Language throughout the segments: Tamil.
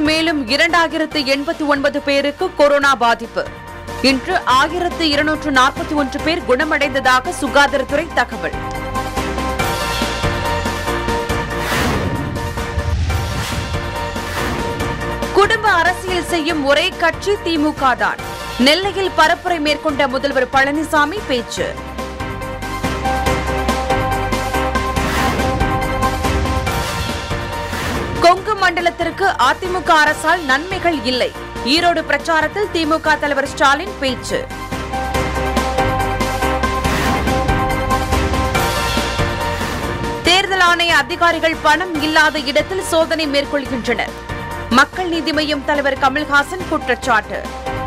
மேலும் இரண்டாயிரத்து எண்பத்தி ஒன்பது பேருக்கு கொரோனா பாதிப்பு இன்று ஆயிரத்து இருநூற்று நாற்பத்தி ஒன்று பேர் குணமடைந்ததாக சுகாதாரத்துறை தகவல் குடும்ப அரசியல் செய்யும் ஒரே கட்சி திமுக தான் நெல்லையில் பரப்புரை மேற்கொண்ட முதல்வர் பழனிசாமி பேச்சு கொங்கு மண்டலத்திற்கு அதிமுக அரசால் நன்மைகள் இல்லை ஈரோடு பிரச்சாரத்தில் திமுக தலைவர் ஸ்டாலின் பேச்சு தேர்தல் ஆணைய அதிகாரிகள் பணம் இல்லாத இடத்தில் சோதனை மேற்கொள்கின்றனர் மக்கள் நீதி மய்யம் தலைவர் கமல்ஹாசன் குற்றச்சாட்டு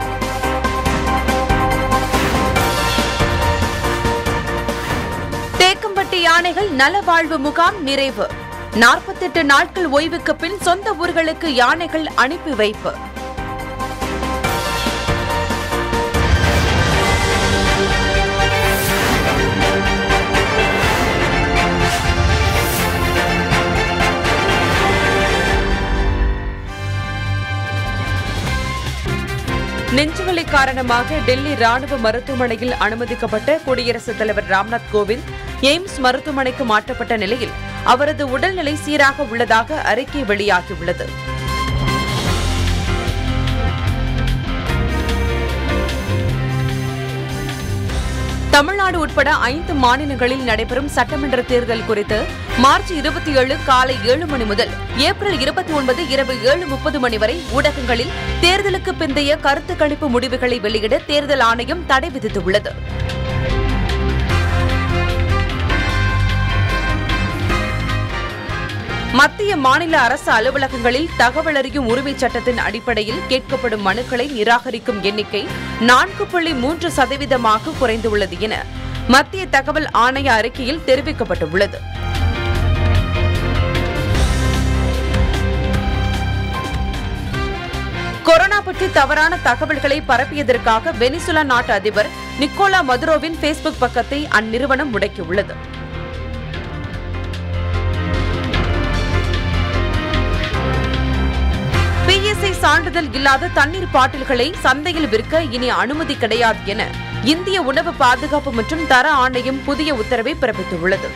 தேக்கம்பட்டி யானைகள் நலவாழ்வு முகாம் நிறைவு நாற்பத்தெட்டு நாட்கள் ஓய்வுக்கு பின் சொந்த ஊர்களுக்கு யானைகள் அனுப்பி வைப்பு நெஞ்சுவலி காரணமாக டெல்லி ராணுவ மருத்துவமனையில் அனுமதிக்கப்பட்ட குடியரசுத் தலைவர் ராம்நாத் கோவிந்த் எய்ம்ஸ் மருத்துவமனைக்கு மாற்றப்பட்ட நிலையில் அவரது உடல்நிலை சீராக உள்ளதாக அறிக்கை வெளியாகியுள்ளது தமிழ்நாடு உட்பட ஐந்து மாநிலங்களில் நடைபெறும் சட்டமன்ற தேர்தல் குறித்து மார்ச் இருபத்தி ஏழு காலை ஏழு மணி முதல் ஏப்ரல் இருபத்தி ஒன்பது இரவு ஏழு முப்பது மணி வரை ஊடகங்களில் தேர்தலுக்கு பிந்தைய கருத்து கணிப்பு முடிவுகளை வெளியிட தேர்தல் ஆணையம் தடை விதித்துள்ளது மத்திய மாநில அரசு அலுவலகங்களில் தகவல் அறியும் உரிமைச் சட்டத்தின் அடிப்படையில் கேட்கப்படும் மனுக்களை நிராகரிக்கும் எண்ணிக்கை நான்கு புள்ளி மூன்று சதவீதமாக குறைந்துள்ளது என மத்திய தகவல் ஆணைய அறிக்கையில் தெரிவிக்கப்பட்டுள்ளது கொரோனா பற்றி தவறான தகவல்களை பரப்பியதற்காக வெனிசுலா நாட்டு அதிபர் நிக்கோலா மதுரோவின் ஃபேஸ்புக் பக்கத்தை அந்நிறுவனம் முடக்கியுள்ளது பிஎஸ்ஐ சான்றிதழ் இல்லாத தண்ணீர் பாட்டில்களை சந்தையில் விற்க இனி அனுமதி கிடையாது என இந்திய உணவு பாதுகாப்பு மற்றும் தர ஆணையம் புதிய உத்தரவை பிறப்பித்துள்ளது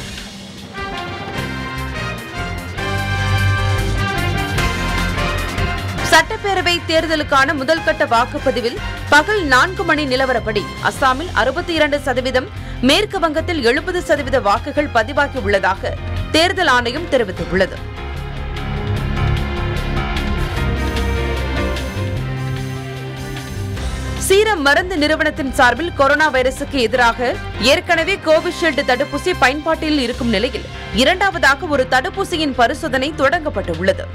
சட்டப்பேரவை தேர்தலுக்கான முதல்கட்ட வாக்குப்பதிவில் பகல் நான்கு மணி நிலவரப்படி அஸ்ஸாமில் அறுபத்தி இரண்டு சதவீதம் மேற்கு வங்கத்தில் எழுபது சதவீத வாக்குகள் பதிவாகியுள்ளதாக தேர்தல் ஆணையம் தெரிவித்துள்ளது சீரம் மருந்து நிறுவனத்தின் சார்பில் கொரோனா வைரசுக்கு எதிராக ஏற்கனவே கோவிஷீல்டு தடுப்பூசி பயன்பாட்டில் இருக்கும் நிலையில் இரண்டாவதாக ஒரு தடுப்பூசியின் பரிசோதனை தொடங்கப்பட்டுள்ளது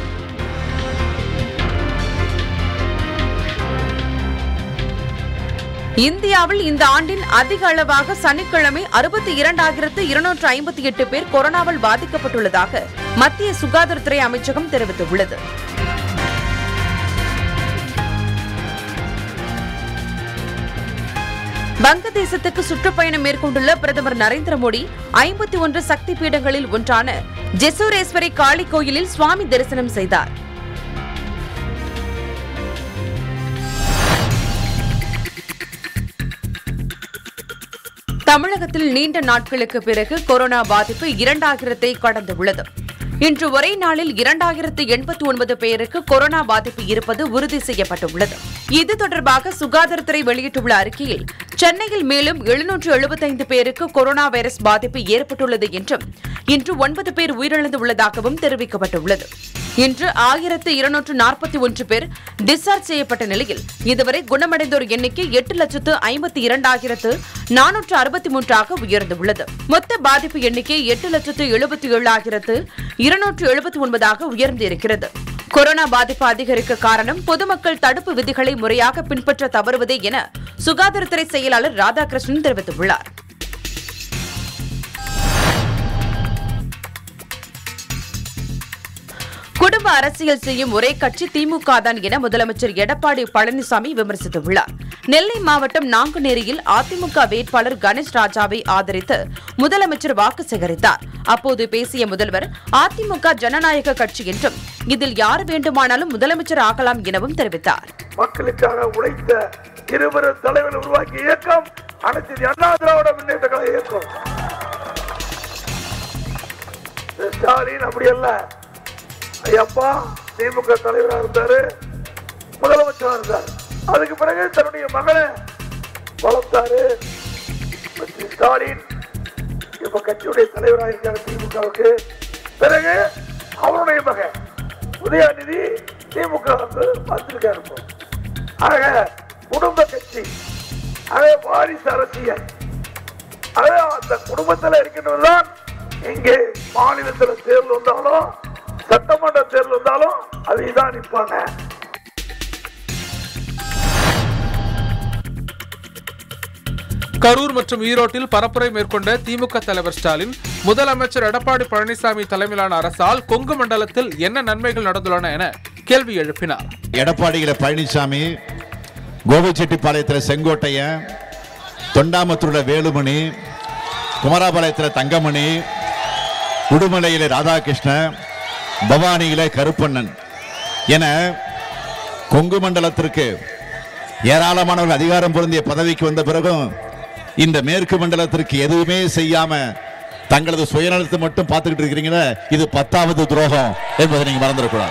இந்தியாவில் இந்த ஆண்டின் அதிக அளவாக சனிக்கிழமை அறுபத்தி இரண்டாயிரத்து இருநூற்று ஐம்பத்தி எட்டு பேர் கொரோனாவால் பாதிக்கப்பட்டுள்ளதாக மத்திய சுகாதாரத்துறை அமைச்சகம் தெரிவித்துள்ளது வங்கதேசத்துக்கு சுற்றுப்பயணம் மேற்கொண்டுள்ள பிரதமர் நரேந்திர மோடி ஐம்பத்தி ஒன்று சக்தி பீடங்களில் ஒன்றான ஜெசூரேஸ்வரி காளி கோயிலில் சுவாமி தரிசனம் செய்தார் தமிழகத்தில் நீண்ட நாட்களுக்கு பிறகு கொரோனா பாதிப்பு இரண்டாயிரத்தை கடந்துள்ளது இன்று ஒரே நாளில் இரண்டாயிரத்து எண்பத்தி ஒன்பது பேருக்கு கொரோனா பாதிப்பு இருப்பது உறுதி செய்யப்பட்டுள்ளது இது தொடர்பாக சுகாதாரத்துறை வெளியிட்டுள்ள அறிக்கையில் சென்னையில் மேலும் எழுநூற்று எழுபத்தைந்து பேருக்கு கொரோனா வைரஸ் பாதிப்பு ஏற்பட்டுள்ளது என்றும் இன்று ஒன்பது பேர் உயிரிழந்துள்ளதாகவும் தெரிவிக்கப்பட்டுள்ளது இன்று ஆயிரத்து இருநூற்று நாற்பத்தி ஒன்று பேர் டிஸ்சார்ஜ் செய்யப்பட்ட நிலையில் இதுவரை குணமடைந்தோர் எண்ணிக்கை எட்டு லட்சத்து ஐம்பத்தி இரண்டாயிரத்து நானூற்று அறுபத்தி மூன்றாக உயர்ந்துள்ளது மொத்த பாதிப்பு எண்ணிக்கை எட்டு லட்சத்து எழுபத்தி ஏழாயிரத்து இருநூற்று எழுபத்தி ஒன்பதாக உயர்ந்திருக்கிறது கொரோனா பாதிப்பு அதிகரிக்க காரணம் பொதுமக்கள் தடுப்பு விதிகளை முறையாக பின்பற்ற தவறுவதே என சுகாதாரத்துறை செயலாளர் ராதாகிருஷ்ணன் தெரிவித்துள்ளார் குடும்ப அரசியல் செய்யும் ஒரே கட்சி திமுக தான் என முதலமைச்சர் எடப்பாடி பழனிசாமி விமர்சித்துள்ளார் நெல்லை மாவட்டம் நாங்குநேரியில் அதிமுக வேட்பாளர் கணேஷ் ராஜாவை ஆதரித்து முதலமைச்சர் வாக்கு சேகரித்தார் அப்போது பேசிய முதல்வர் அதிமுக ஜனநாயக கட்சி என்றும் இதில் யார் வேண்டுமானாலும் முதலமைச்சர் ஆகலாம் எனவும் தெரிவித்தார் மக்களுக்காக உழைத்த இருவரும் தலைவர் உருவாக்கிய இயக்கம் அனைத்து இந்திய அண்ணா திராவிட முன்னேற்ற கழக இயக்கம் இந்த ஸ்டாலின் அப்படி அல்ல ஐயப்பா திமுக தலைவராக இருந்தாரு முதலமைச்சராக இருந்தார் அதுக்கு பிறகு தன்னுடைய மகனை வளர்த்தாரு திரு ஸ்டாலின் இப்ப கட்சியுடைய தலைவராக இருக்காரு திமுகவுக்கு பிறகு அவருடைய மகன் உதயாநிதி திமுக வந்து வந்திருக்காரு இப்போ. ஆக குடும்ப கட்சி ஆக வாரிசு அரசியல் ஆக அந்த குடும்பத்தில் இருக்கின்றதுதான் இங்கே மாநிலத்தில் தேர்தல் வந்தாலும் சட்டமன்ற தேர்தல் வந்தாலும் அதை தான் நிற்பாங்க கரூர் மற்றும் ஈரோட்டில் பரப்புரை மேற்கொண்ட திமுக தலைவர் ஸ்டாலின் முதலமைச்சர் எடப்பாடி பழனிசாமி தலைமையிலான அரசால் கொங்கு மண்டலத்தில் என்ன நன்மைகள் நடந்துள்ளன என கேள்வி எழுப்பினார் எடப்பாடியில பழனிசாமி கோபிச்செட்டிப்பாளையத்தில் செங்கோட்டையன் தொண்டாமத்தூர்ல வேலுமணி குமராபாளையத்தில் தங்கமணி உடுமலையில ராதாகிருஷ்ணன் பவானியில கருப்பண்ணன் என கொங்கு மண்டலத்திற்கு ஏராளமானவர்கள் அதிகாரம் பொருந்திய பதவிக்கு வந்த பிறகும் இந்த மேற்கு மண்டலத்திற்கு எதுவுமே செய்யாம தங்களது சுயநலத்தை மட்டும் பார்த்துக்கிட்டு இருக்கிறீங்களே இது பத்தாவது துரோகம் என்பதை நீங்க மறந்துடக்கூடாது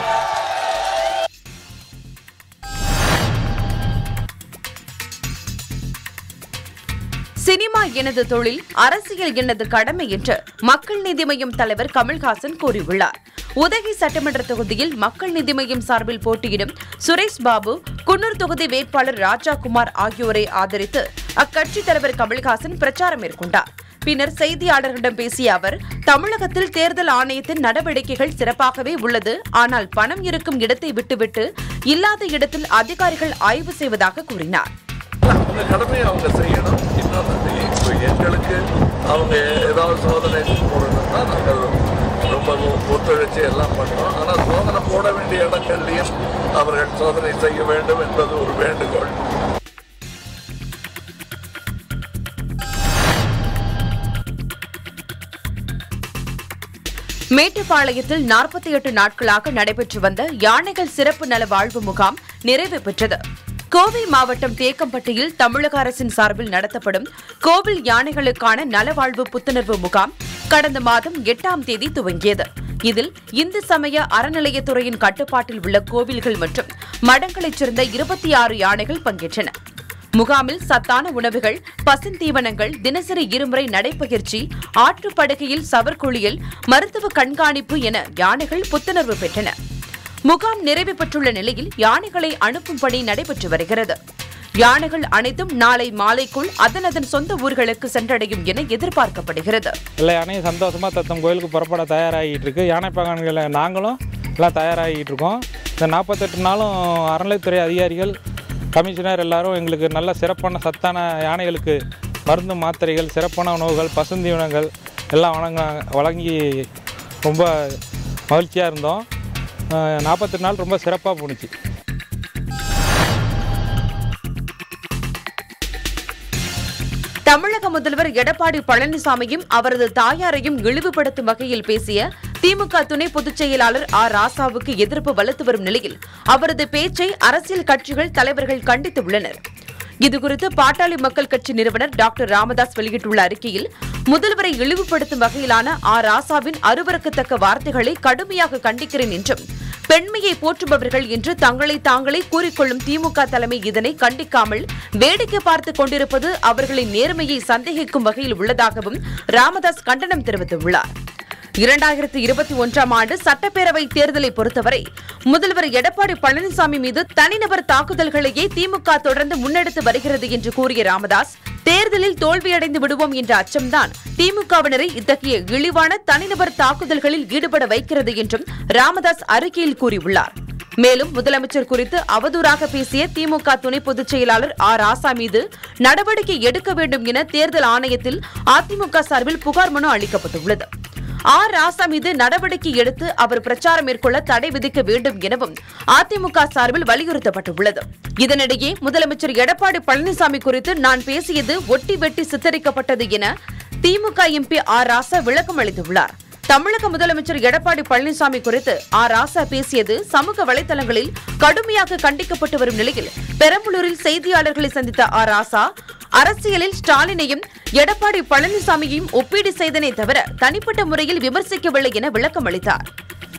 சினிமா எனது தொழில் அரசியல் எனது கடமை என்று மக்கள் நீதி மய்யம் தலைவர் கமல்ஹாசன் கூறியுள்ளார் உதகை சட்டமன்ற தொகுதியில் மக்கள் நீதி மய்யம் சார்பில் போட்டியிடும் சுரேஷ் பாபு குன்னூர் தொகுதி வேட்பாளர் ராஜாகுமார் ஆகியோரை ஆதரித்து அக்கட்சி தலைவர் கமல்ஹாசன் பிரச்சாரம் மேற்கொண்டார் பின்னர் செய்தியாளர்களிடம் பேசிய அவர் தமிழகத்தில் தேர்தல் ஆணையத்தின் நடவடிக்கைகள் சிறப்பாகவே உள்ளது ஆனால் பணம் இருக்கும் இடத்தை விட்டுவிட்டு இல்லாத இடத்தில் அதிகாரிகள் ஆய்வு செய்வதாக கூறினார் அவங்க கடமையை அவங்க செய்யணும் இன்னொன்று இப்போ எங்களுக்கு அவங்க ஏதாவது சோதனை போடணும்னா நாங்கள் ரொம்ப ஒத்துழைச்சி எல்லாம் பண்ணுறோம் ஆனால் சோதனை போட வேண்டிய இடங்கள்லையும் அவர்கள் சோதனை செய்ய வேண்டும் என்பது ஒரு வேண்டுகோள் மேட்டுப்பாளையத்தில் நாற்பத்தி எட்டு நாட்களாக நடைபெற்று வந்த யானைகள் சிறப்பு நல வாழ்வு முகாம் நிறைவு பெற்றது கோவை மாவட்டம் தேக்கம்பட்டியில் தமிழக அரசின் சார்பில் நடத்தப்படும் கோவில் யானைகளுக்கான நலவாழ்வு புத்துணர்வு முகாம் கடந்த மாதம் எட்டாம் தேதி துவங்கியது இதில் இந்து சமய அறநிலையத்துறையின் கட்டுப்பாட்டில் உள்ள கோவில்கள் மற்றும் மடங்களைச் சேர்ந்த இருபத்தி ஆறு யானைகள் பங்கேற்றன முகாமில் சத்தான உணவுகள் பசுந்தீவனங்கள் தினசரி இருமுறை நடைபயிற்சி ஆற்றுப்படுகையில் சவர்குளியல் மருத்துவ கண்காணிப்பு என யானைகள் புத்துணர்வு பெற்றன முகாம் நிறைவு பெற்றுள்ள நிலையில் யானைகளை அனுப்பும் பணி நடைபெற்று வருகிறது யானைகள் அனைத்தும் நாளை மாலைக்குள் அதன் அதன் சொந்த ஊர்களுக்கு சென்றடையும் என எதிர்பார்க்கப்படுகிறது எல்லா யானையும் சந்தோஷமாக தத்தம் கோயிலுக்கு புறப்பட தயாராகிட்டு இருக்கு யானை பாகன்களை நாங்களும் எல்லாம் தயாராகிட்டு இருக்கோம் இந்த நாற்பத்தெட்டு நாளும் அறநிலைத்துறை அதிகாரிகள் கமிஷனர் எல்லாரும் எங்களுக்கு நல்ல சிறப்பான சத்தான யானைகளுக்கு மருந்து மாத்திரைகள் சிறப்பான உணவுகள் பசுந்தீவனங்கள் எல்லாம் வழங்க வழங்கி ரொம்ப மகிழ்ச்சியாக இருந்தோம் நாற்பத்தெட்டு நாள் ரொம்ப சிறப்பாக போணுச்சு தமிழக முதல்வர் எடப்பாடி பழனிசாமியும் அவரது தாயாரையும் இழிவுபடுத்தும் வகையில் பேசிய திமுக துணை பொதுச் செயலாளர் ஆர் ராசாவுக்கு எதிர்ப்பு வலுத்து வரும் நிலையில் அவரது பேச்சை அரசியல் கட்சிகள் தலைவர்கள் கண்டித்துள்ளனர் இதுகுறித்து பாட்டாளி மக்கள் கட்சி நிறுவனர் டாக்டர் ராமதாஸ் வெளியிட்டுள்ள அறிக்கையில் முதல்வரை இழிவுபடுத்தும் வகையிலான ஆர் ராசாவின் அருவருக்கத்தக்க வார்த்தைகளை கடுமையாக கண்டிக்கிறேன் என்றும் பெண்மையை போற்றுபவர்கள் என்று தங்களை தாங்களே கூறிக்கொள்ளும் திமுக தலைமை இதனை கண்டிக்காமல் வேடிக்கை பார்த்துக் கொண்டிருப்பது அவர்களின் நேர்மையை சந்தேகிக்கும் வகையில் உள்ளதாகவும் ராமதாஸ் கண்டனம் தெரிவித்துள்ளார் இரண்டாயிரத்தி இருபத்தி ஒன்றாம் ஆண்டு சட்டப்பேரவை தேர்தலை பொறுத்தவரை முதல்வர் எடப்பாடி பழனிசாமி மீது தனிநபர் தாக்குதல்களையே திமுக தொடர்ந்து முன்னெடுத்து வருகிறது என்று கூறிய ராமதாஸ் தேர்தலில் தோல்வியடைந்து விடுவோம் என்ற அச்சம்தான் திமுகவினரை இத்தகைய இழிவான தனிநபர் தாக்குதல்களில் ஈடுபட வைக்கிறது என்றும் ராமதாஸ் அறிக்கையில் கூறியுள்ளார் மேலும் முதலமைச்சர் குறித்து அவதூறாக பேசிய திமுக துணை பொதுச் செயலாளர் ஆர் ராசா மீது நடவடிக்கை எடுக்க வேண்டும் என தேர்தல் ஆணையத்தில் அதிமுக சார்பில் புகார் மனு அளிக்கப்பட்டுள்ளது ஆர் ராசா மீது நடவடிக்கை எடுத்து அவர் பிரச்சாரம் மேற்கொள்ள தடை விதிக்க வேண்டும் எனவும் அதிமுக சார்பில் வலியுறுத்தப்பட்டுள்ளது இதனிடையே முதலமைச்சர் எடப்பாடி பழனிசாமி குறித்து நான் பேசியது ஒட்டி வெட்டி சித்தரிக்கப்பட்டது என திமுக எம்பி ஆர் ராசா விளக்கம் அளித்துள்ளார் தமிழக முதலமைச்சர் எடப்பாடி பழனிசாமி குறித்து ஆர் ராசா பேசியது சமூக வலைதளங்களில் கடுமையாக கண்டிக்கப்பட்டு வரும் நிலையில் பெரம்பலூரில் செய்தியாளர்களை சந்தித்த ஆர் ராசா அரசியலில் ஸ்டாலினையும் எடப்பாடி பழனிசாமியையும் ஒப்பீடு செய்தனே தவிர தனிப்பட்ட முறையில் விமர்சிக்கவில்லை என விளக்கம் அளித்தார்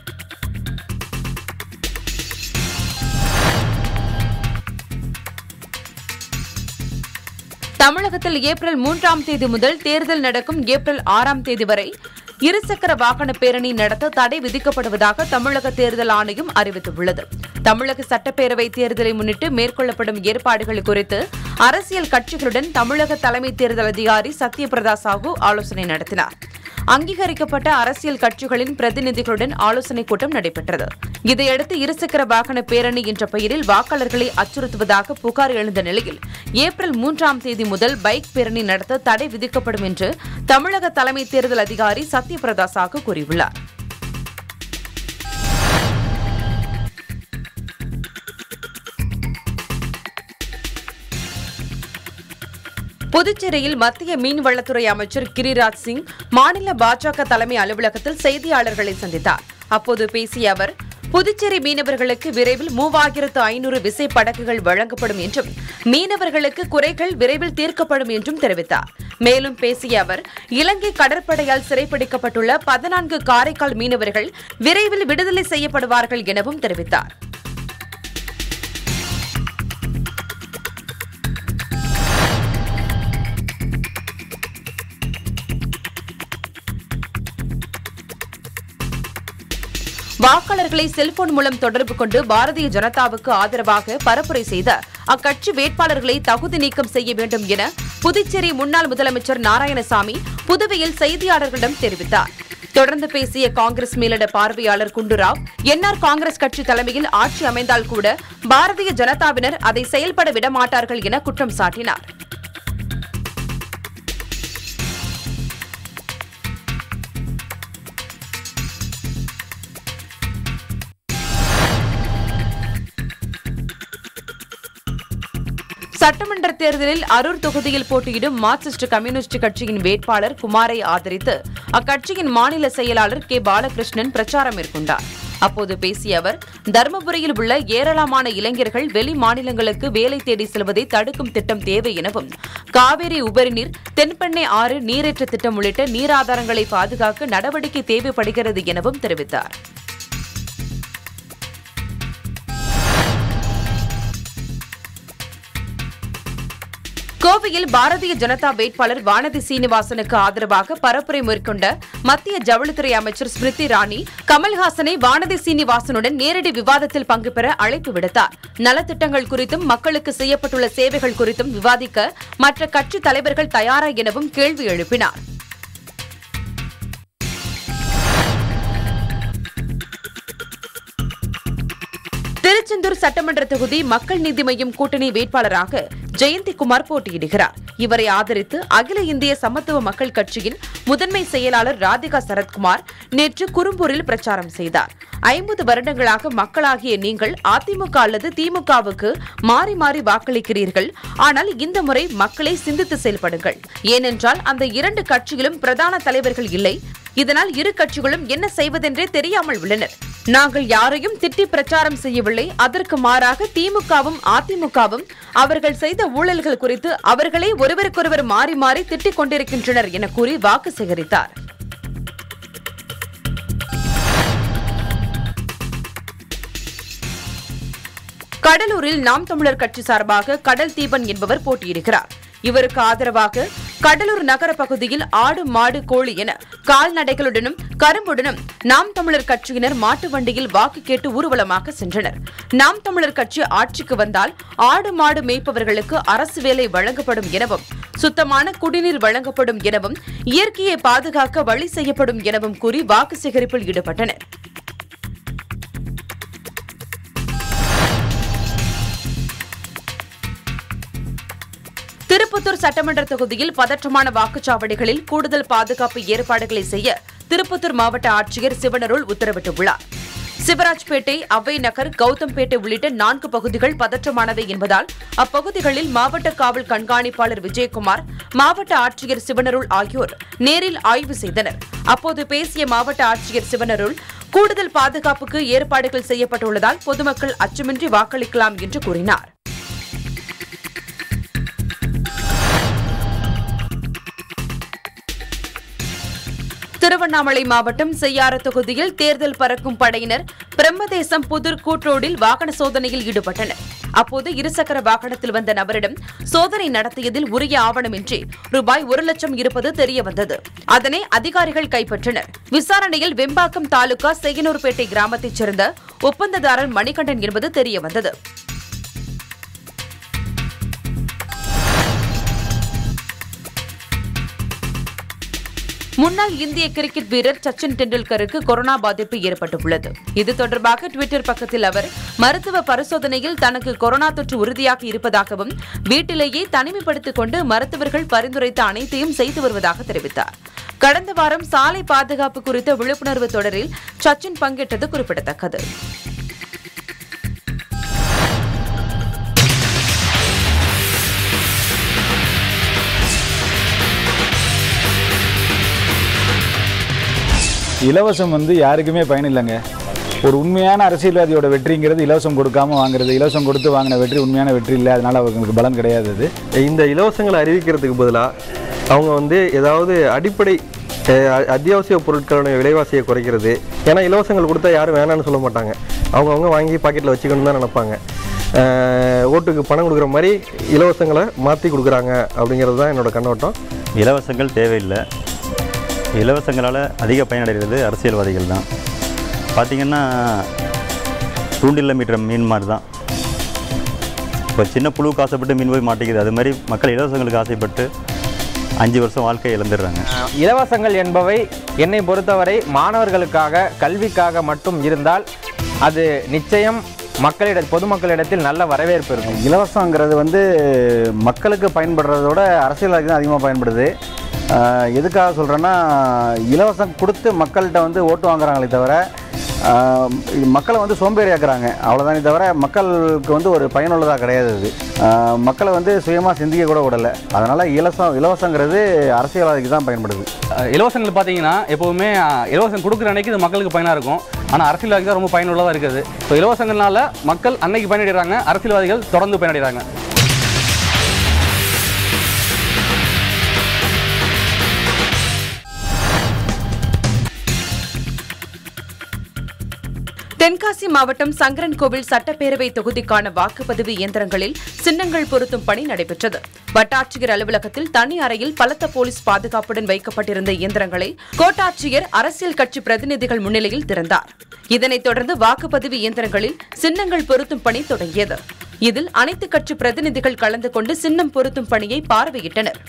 தமிழகத்தில் ஏப்ரல் மூன்றாம் தேதி முதல் தேர்தல் நடக்கும் ஏப்ரல் ஆறாம் தேதி வரை இருசக்கர வாகன பேரணி நடத்த தடை விதிக்கப்படுவதாக தமிழக தேர்தல் ஆணையம் அறிவித்துள்ளது தமிழக சட்டப்பேரவை தேர்தலை முன்னிட்டு மேற்கொள்ளப்படும் ஏற்பாடுகள் குறித்து அரசியல் கட்சிகளுடன் தமிழக தலைமை தேர்தல் அதிகாரி சத்யபிரதா சாஹூ ஆலோசனை நடத்தினார் அங்கீகரிக்கப்பட்ட அரசியல் கட்சிகளின் பிரதிநிதிகளுடன் ஆலோசனைக் கூட்டம் நடைபெற்றது இதையடுத்து இருசக்கர வாகன பேரணி என்ற பெயரில் வாக்காளர்களை அச்சுறுத்துவதாக புகார் எழுந்த நிலையில் ஏப்ரல் மூன்றாம் தேதி முதல் பைக் பேரணி நடத்த தடை விதிக்கப்படும் என்று தமிழக தலைமை தேர்தல் அதிகாரி சத்யபிரதா சாஹூ கூறியுள்ளார் புதுச்சேரியில் மத்திய மீன்வளத்துறை அமைச்சர் கிரிராஜ் சிங் மாநில பாஜக தலைமை அலுவலகத்தில் செய்தியாளர்களை சந்தித்தார் அப்போது பேசிய அவர் புதுச்சேரி மீனவர்களுக்கு விரைவில் மூவாயிரத்து ஐநூறு விசை படகுகள் வழங்கப்படும் என்றும் மீனவர்களுக்கு குறைகள் விரைவில் தீர்க்கப்படும் என்றும் தெரிவித்தார் மேலும் பேசிய அவர் இலங்கை கடற்படையால் சிறைப்பிடிக்கப்பட்டுள்ள பதினான்கு காரைக்கால் மீனவர்கள் விரைவில் விடுதலை செய்யப்படுவார்கள் எனவும் தெரிவித்தார் வாக்காளர்களை செல்போன் மூலம் தொடர்பு கொண்டு பாரதிய ஜனதாவுக்கு ஆதரவாக பரப்புரை செய்த அக்கட்சி வேட்பாளர்களை தகுதி நீக்கம் செய்ய வேண்டும் என புதுச்சேரி முன்னாள் முதலமைச்சர் நாராயணசாமி புதுவையில் செய்தியாளர்களிடம் தெரிவித்தார் தொடர்ந்து பேசிய காங்கிரஸ் மேலிட பார்வையாளர் குண்டுராவ் என்ஆர் காங்கிரஸ் கட்சி தலைமையில் ஆட்சி அமைந்தால் கூட பாரதிய ஜனதாவினர் அதை செயல்பட விடமாட்டார்கள் என குற்றம் சாட்டினார் சட்டமன்ற தேர்தலில் அரூர் தொகுதியில் போட்டியிடும் மார்க்சிஸ்ட் கம்யூனிஸ்ட் கட்சியின் வேட்பாளர் குமாரை ஆதரித்து அக்கட்சியின் மாநில செயலாளர் கே பாலகிருஷ்ணன் பிரச்சாரம் மேற்கொண்டார் அப்போது பேசிய அவர் தருமபுரியில் உள்ள ஏராளமான இளைஞர்கள் வெளி மாநிலங்களுக்கு வேலை தேடி செல்வதை தடுக்கும் திட்டம் தேவை எனவும் காவிரி உபரிநீர் தென்பெண்ணை ஆறு நீரேற்ற திட்டம் உள்ளிட்ட நீராதாரங்களை பாதுகாக்க நடவடிக்கை தேவைப்படுகிறது எனவும் தெரிவித்தார் கோவையில் பாரதிய ஜனதா வேட்பாளர் வானதி சீனிவாசனுக்கு ஆதரவாக பரப்புரை மேற்கொண்ட மத்திய ஜவுளித்துறை அமைச்சர் ஸ்மிருதி இரானி கமல்ஹாசனை வானதி சீனிவாசனுடன் நேரடி விவாதத்தில் பங்கு பெற அழைப்பு விடுத்தார் நலத்திட்டங்கள் குறித்தும் மக்களுக்கு செய்யப்பட்டுள்ள சேவைகள் குறித்தும் விவாதிக்க மற்ற கட்சித் தலைவர்கள் தயாரா எனவும் கேள்வி எழுப்பினார் திருச்செந்தூர் சட்டமன்ற தொகுதி மக்கள் நீதி மய்யம் கூட்டணி வேட்பாளராக ஜெயந்திகுமார் போட்டியிடுகிறார் இவரை ஆதரித்து அகில இந்திய சமத்துவ மக்கள் கட்சியின் முதன்மை செயலாளர் ராதிகா சரத்குமார் நேற்று குறும்பூரில் பிரச்சாரம் செய்தார் ஐம்பது வருடங்களாக மக்களாகிய நீங்கள் அதிமுக அல்லது திமுகவுக்கு மாறி மாறி வாக்களிக்கிறீர்கள் ஆனால் இந்த முறை மக்களை சிந்தித்து செயல்படுங்கள் ஏனென்றால் அந்த இரண்டு கட்சியிலும் பிரதான தலைவர்கள் இல்லை இதனால் இரு கட்சிகளும் என்ன செய்வதென்றே தெரியாமல் உள்ளனர் நாங்கள் யாரையும் திட்டி பிரச்சாரம் செய்யவில்லை அதற்கு மாறாக திமுகவும் அதிமுகவும் அவர்கள் செய்த ஊழல்கள் குறித்து அவர்களே ஒருவருக்கொருவர் மாறி மாறி திட்டிக் கொண்டிருக்கின்றனர் என கூறி வாக்கு சேகரித்தார் கடலூரில் நாம் தமிழர் கட்சி சார்பாக கடல் தீபன் என்பவர் போட்டியிடுகிறார் இவருக்கு ஆதரவாக கடலூர் நகர பகுதியில் ஆடு மாடு கோழி என கால்நடைகளுடனும் கரும்புடனும் நாம் தமிழர் கட்சியினர் மாட்டு வண்டியில் வாக்கு கேட்டு ஊர்வலமாக சென்றனர் நாம் தமிழர் கட்சி ஆட்சிக்கு வந்தால் ஆடு மாடு மேய்ப்பவர்களுக்கு அரசு வேலை வழங்கப்படும் எனவும் சுத்தமான குடிநீர் வழங்கப்படும் எனவும் இயற்கையை பாதுகாக்க வழி செய்யப்படும் எனவும் கூறி வாக்கு சேகரிப்பில் ஈடுபட்டனர் திருப்பத்தூர் சட்டமன்ற தொகுதியில் பதற்றமான வாக்குச்சாவடிகளில் கூடுதல் பாதுகாப்பு ஏற்பாடுகளை செய்ய திருப்பத்தூர் மாவட்ட ஆட்சியர் சிவனருள் உத்தரவிட்டுள்ளார் சிவராஜ்பேட்டை அவ்வை நகர் கௌதம்பேட்டை உள்ளிட்ட நான்கு பகுதிகள் பதற்றமானவை என்பதால் அப்பகுதிகளில் மாவட்ட காவல் கண்காணிப்பாளர் விஜயகுமார் மாவட்ட ஆட்சியர் சிவனருள் ஆகியோர் நேரில் ஆய்வு செய்தனர் அப்போது பேசிய மாவட்ட ஆட்சியர் சிவனருள் கூடுதல் பாதுகாப்புக்கு ஏற்பாடுகள் செய்யப்பட்டுள்ளதால் பொதுமக்கள் அச்சமின்றி வாக்களிக்கலாம் என்று கூறினார் திருவண்ணாமலை மாவட்டம் செய்யாறு தொகுதியில் தேர்தல் பறக்கும் படையினர் பிரம்மதேசம் புதூர் கூட்ரோடில் வாகன சோதனையில் ஈடுபட்டனர் அப்போது இருசக்கர வாகனத்தில் வந்த நபரிடம் சோதனை நடத்தியதில் உரிய ஆவணமின்றி ரூபாய் ஒரு லட்சம் இருப்பது தெரியவந்தது அதனை அதிகாரிகள் கைப்பற்றினர் விசாரணையில் வெம்பாக்கம் தாலுகா செய்யனூர்பேட்டை கிராமத்தைச் சேர்ந்த ஒப்பந்ததாரர் மணிகண்டன் என்பது தெரியவந்தது முன்னாள் இந்திய கிரிக்கெட் வீரர் சச்சின் டெண்டுல்கருக்கு கொரோனா பாதிப்பு ஏற்பட்டுள்ளது இது தொடர்பாக டுவிட்டர் பக்கத்தில் அவர் மருத்துவ பரிசோதனையில் தனக்கு கொரோனா தொற்று உறுதியாக இருப்பதாகவும் வீட்டிலேயே தனிமைப்படுத்திக் கொண்டு மருத்துவர்கள் பரிந்துரைத்த அனைத்தையும் செய்து வருவதாக தெரிவித்தார் கடந்த வாரம் சாலை பாதுகாப்பு குறித்த விழிப்புணர்வு தொடரில் சச்சின் பங்கேற்றது குறிப்பிடத்தக்கது இலவசம் வந்து யாருக்குமே பயன் இல்லைங்க ஒரு உண்மையான அரசியல்வாதியோட வெற்றிங்கிறது இலவசம் கொடுக்காம வாங்குறது இலவசம் கொடுத்து வாங்கின வெற்றி உண்மையான வெற்றி இல்லை அதனால அவங்களுக்கு பலன் கிடையாது அது இந்த இலவசங்களை அறிவிக்கிறதுக்கு பதிலாக அவங்க வந்து ஏதாவது அடிப்படை அஹ், அ- அத்தியாவசிய பொருட்களோட விலைவாசியை குறைக்கிறது ஏன்னா இலவசங்கள் கொடுத்தா யாரும் வேணாம்னு சொல்ல மாட்டாங்க அவங்கவுங்க வாங்கி பாக்கெட்டில் வச்சுக்கணும் தான் நினைப்பாங்க அஹ், ஓட்டுக்கு பணம் கொடுக்குற மாதிரி இலவசங்களை மாற்றி கொடுக்குறாங்க அப்படிங்கிறது தான் என்னோட கண்ணோட்டம் இலவசங்கள் தேவையில்லை இலவசங்களால் அதிக பயனடைகிறது அரசியல்வாதிகள் தான் பார்த்திங்கன்னா தூண்டில்ல மீட்டுற மீன் மாதிரி தான் இப்போ சின்ன புழுவுக்கு ஆசைப்பட்டு மீன் போய் மாட்டேங்குது அது மாதிரி மக்கள் இலவசங்களுக்கு ஆசைப்பட்டு அஞ்சு வருஷம் வாழ்க்கையை இழந்துடுறாங்க இலவசங்கள் என்பவை என்னை பொறுத்தவரை மாணவர்களுக்காக கல்விக்காக மட்டும் இருந்தால் அது நிச்சயம் மக்களிட பொதுமக்களிடத்தில் நல்ல வரவேற்பு இருக்கும் இலவசங்கிறது வந்து மக்களுக்கு பயன்படுறதோட அரசியல்வாதிக்கு தான் அதிகமாக பயன்படுது ஆஹ் எதுக்காக சொல்கிறேன்னா இலவசம் கொடுத்து மக்கள்கிட்ட வந்து ஓட்டு வாங்குறாங்களே தவிர ஆஹ் இது மக்களை வந்து சோம்பேறியாக்குறாங்க அவ்வளோதானே தவிர மக்களுக்கு வந்து ஒரு பயனுள்ளதாக கிடையாது அது ஆஹ் மக்களை வந்து சுயமாக சிந்திக்க கூட விடலை அதனால் இலவசம் இலவசங்கிறது அரசியல்வாதிக்கு தான் பயன்படுது அஹ் இலவசங்கள் பார்த்தீங்கன்னா எப்போவுமே அஹ், இலவசம் கொடுக்குற அன்னைக்கு இது மக்களுக்கு பயனாக இருக்கும் ஆனால் அரசியல்வாதிக்கு தான் ரொம்ப பயனுள்ளதாக இருக்குது ஸோ இலவசங்கள்னால மக்கள் அன்னைக்கு பயனடைகிறாங்க அரசியல்வாதிகள் தொடர்ந்து பயனடைகிறாங்க தென்காசி மாவட்டம் சங்கரன்கோவில் சட்டப்பேரவை தொகுதிக்கான வாக்குப்பதிவு இயந்திரங்களில் சின்னங்கள் பொருத்தும் பணி நடைபெற்றது வட்டாட்சியர் அலுவலகத்தில் தனி அறையில் பலத்த போலீஸ் பாதுகாப்புடன் வைக்கப்பட்டிருந்த இயந்திரங்களை கோட்டாட்சியர் அரசியல் கட்சி பிரதிநிதிகள் முன்னிலையில் திறந்தார் இதனைத் தொடர்ந்து வாக்குப்பதிவு இயந்திரங்களில் சின்னங்கள் பொருத்தும் பணி தொடங்கியது இதில் அனைத்து கட்சி பிரதிநிதிகள் கலந்து கொண்டு சின்னம் பொருத்தும் பணியை பார்வையிட்டனர்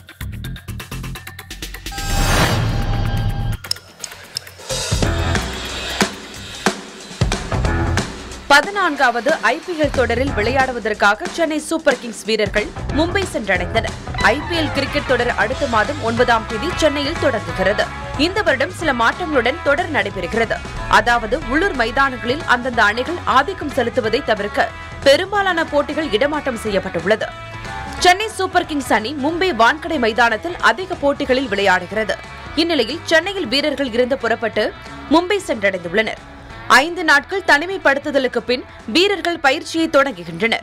பதினான்காவது ஐபிஎல் தொடரில் விளையாடுவதற்காக சென்னை சூப்பர் கிங்ஸ் வீரர்கள் மும்பை சென்றடைந்தனர் ஐபிஎல் கிரிக்கெட் தொடர் அடுத்த மாதம் ஒன்பதாம் தேதி சென்னையில் தொடங்குகிறது இந்த வருடம் சில மாற்றங்களுடன் தொடர் நடைபெறுகிறது அதாவது உள்ளூர் மைதானங்களில் அந்தந்த அணிகள் ஆதிக்கம் செலுத்துவதை தவிர்க்க பெரும்பாலான போட்டிகள் இடமாற்றம் செய்யப்பட்டுள்ளது சென்னை சூப்பர் கிங்ஸ் அணி மும்பை வான்கடை மைதானத்தில் அதிக போட்டிகளில் விளையாடுகிறது இந்நிலையில் சென்னையில் வீரர்கள் இருந்து புறப்பட்டு மும்பை சென்றடைந்துள்ளனர் ஐந்து நாட்கள் தனிமைப்படுத்துதலுக்கு பின் வீரர்கள் பயிற்சியை தொடங்குகின்றனர்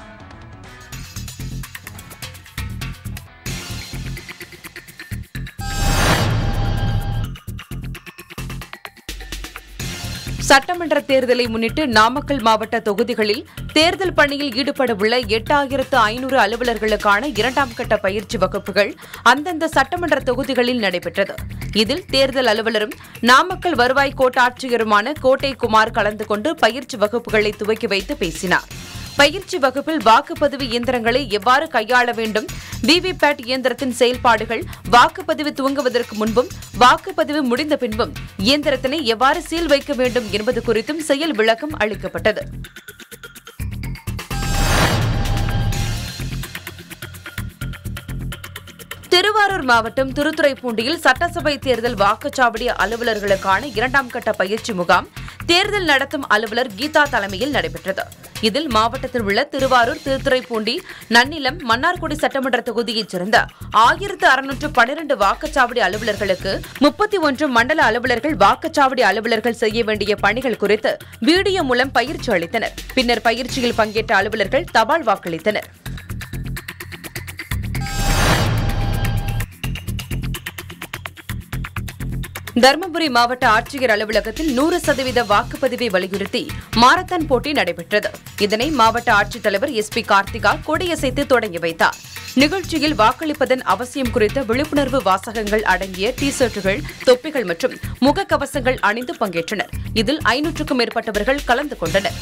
சட்டமன்ற தேர்தலை முன்னிட்டு நாமக்கல் மாவட்ட தொகுதிகளில் தேர்தல் பணியில் ஈடுபட உள்ள எட்டாயிரத்து ஐநூறு அலுவலர்களுக்கான இரண்டாம் கட்ட பயிற்சி வகுப்புகள் அந்தந்த சட்டமன்ற தொகுதிகளில் நடைபெற்றது இதில் தேர்தல் அலுவலரும் நாமக்கல் வருவாய் கோட்டாட்சியருமான கோட்டை குமார் கலந்து கொண்டு பயிற்சி வகுப்புகளை துவக்கி வைத்து பேசினார் பயிற்சி வகுப்பில் வாக்குப்பதிவு இயந்திரங்களை எவ்வாறு கையாள வேண்டும் விவிபேட் இயந்திரத்தின் செயல்பாடுகள் வாக்குப்பதிவு துவங்குவதற்கு முன்பும் வாக்குப்பதிவு முடிந்த பின்பும் இயந்திரத்தினை எவ்வாறு சீல் வைக்க வேண்டும் என்பது குறித்தும் செயல் விளக்கம் அளிக்கப்பட்டது திருவாரூர் மாவட்டம் திருத்துறைப்பூண்டியில் சட்டசபை தேர்தல் வாக்குச்சாவடி அலுவலர்களுக்கான இரண்டாம் கட்ட பயிற்சி முகாம் தேர்தல் நடத்தும் அலுவலர் கீதா தலைமையில் நடைபெற்றது இதில் மாவட்டத்தில் உள்ள திருவாரூர் திருத்துறைப்பூண்டி நன்னிலம் மன்னார்குடி சட்டமன்ற தொகுதியைச் சேர்ந்த ஆயிரத்து அறுநூற்று பனிரெண்டு வாக்குச்சாவடி அலுவலர்களுக்கு முப்பத்தி ஒன்று மண்டல அலுவலர்கள் வாக்குச்சாவடி அலுவலர்கள் செய்ய வேண்டிய பணிகள் குறித்து வீடியோ மூலம் பயிற்சி அளித்தனர் பின்னர் பயிற்சியில் பங்கேற்ற அலுவலர்கள் தபால் வாக்களித்தனர் தருமபுரி மாவட்ட ஆட்சியர் அலுவலகத்தில் நூறு சதவீத வாக்குப்பதிவை வலியுறுத்தி மாரத்தான் போட்டி நடைபெற்றது இதனை மாவட்ட ஆட்சித்தலைவர் எஸ் பி கார்த்திகா கொடியசைத்து தொடங்கி வைத்தார் நிகழ்ச்சியில் வாக்களிப்பதன் அவசியம் குறித்த விழிப்புணர்வு வாசகங்கள் அடங்கிய டி ஷர்ட்டுகள் தொப்பிகள் மற்றும் முகக்கவசங்கள் அணிந்து பங்கேற்றனர் இதில் ஐநூற்றுக்கும் மேற்பட்டவர்கள் கலந்து கொண்டனர்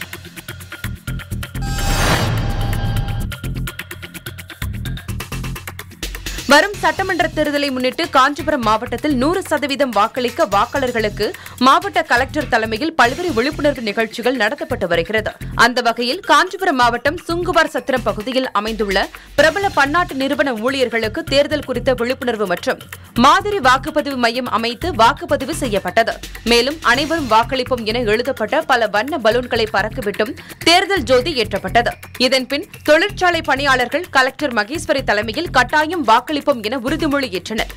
வரும் சட்டமன்ற தேர்தலை முன்னிட்டு காஞ்சிபுரம் மாவட்டத்தில் நூறு சதவீதம் வாக்களிக்க வாக்காளர்களுக்கு மாவட்ட கலெக்டர் தலைமையில் பல்வேறு விழிப்புணர்வு நிகழ்ச்சிகள் நடத்தப்பட்டு வருகிறது அந்த வகையில் காஞ்சிபுரம் மாவட்டம் சுங்குவார் சத்திரம் பகுதியில் அமைந்துள்ள பிரபல பன்னாட்டு நிறுவன ஊழியர்களுக்கு தேர்தல் குறித்த விழிப்புணர்வு மற்றும் மாதிரி வாக்குப்பதிவு மையம் அமைத்து வாக்குப்பதிவு செய்யப்பட்டது மேலும் அனைவரும் வாக்களிப்போம் என எழுதப்பட்ட பல வண்ண பலூன்களை பறக்கவிட்டும் தேர்தல் ஜோதி ஏற்றப்பட்டது இதன்பின் தொழிற்சாலை பணியாளர்கள் கலெக்டர் மகேஸ்வரி தலைமையில் கட்டாயம் வாக்களிப்போம் என உறுதிமொழி ஏற்றனர்